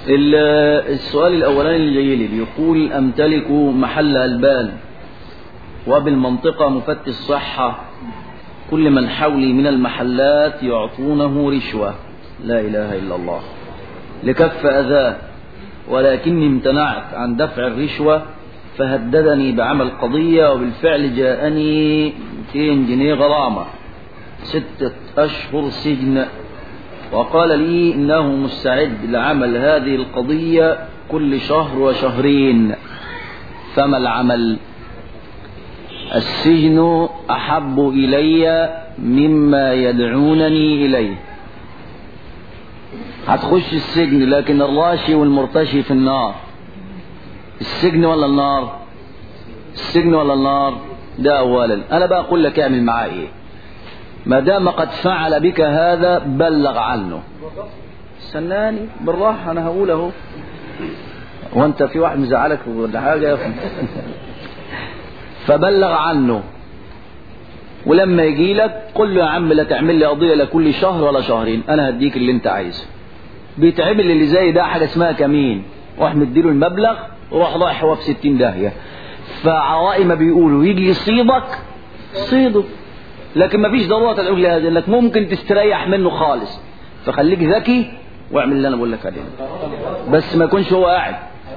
ال- السؤال الأولاني اللي جاي لي بيقول أمتلك محل ألبان وبالمنطقة مفتش صحة كل من حولي من المحلات يعطونه رشوة لا إله إلا الله لكف أذاه ولكني امتنعت عن دفع الرشوة فهددني بعمل قضية وبالفعل جاءني 200 جنيه غرامة ستة أشهر سجن وقال لي إنه مستعد لعمل هذه القضية كل شهر وشهرين فما العمل السجن أحب إلي مما يدعونني إليه هتخش السجن لكن الراشي والمرتشي في النار السجن ولا النار السجن ولا النار ده أولا أنا بقى أقول لك اعمل معاه إيه ما دام قد فعل بك هذا بلغ عنه استناني بالراحة أنا هقول أهو وأنت في واحد مزعلك ولا حاجة فبلغ عنه ولما يجي لك قل له يا عم لا تعمل لي قضية لا كل شهر ولا شهرين أنا هديك اللي أنت عايزه بيتعمل اللي زي ده حاجة اسمها كمين روح مديله المبلغ وروح رايح هو في ستين داهية فعوائي ما بيقولوا يجي يصيبك صيده لكن ما فيش ضرورة تدعوك لهذا انك ممكن تستريح منه خالص فخليك ذكي واعمل اللي انا بقول لك عليه بس ما يكونش هو قاعد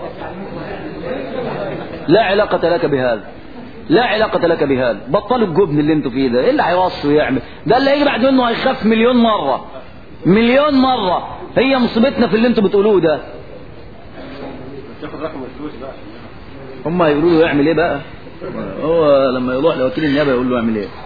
لا علاقة لك بهذا لا علاقة لك بهذا بطلوا الجبن اللي انتوا فيه ده ايه اللي هيوصي ويعمل ده اللي هيجي بعد منه هيخاف مليون مرة مليون مرة هي مصيبتنا في اللي انتوا بتقولوه ده تاخد رقم الفلوس بقى هم هيقولوا له يعمل ايه بقى هو لما يروح لوكيل النيابه يقول له اعمل ايه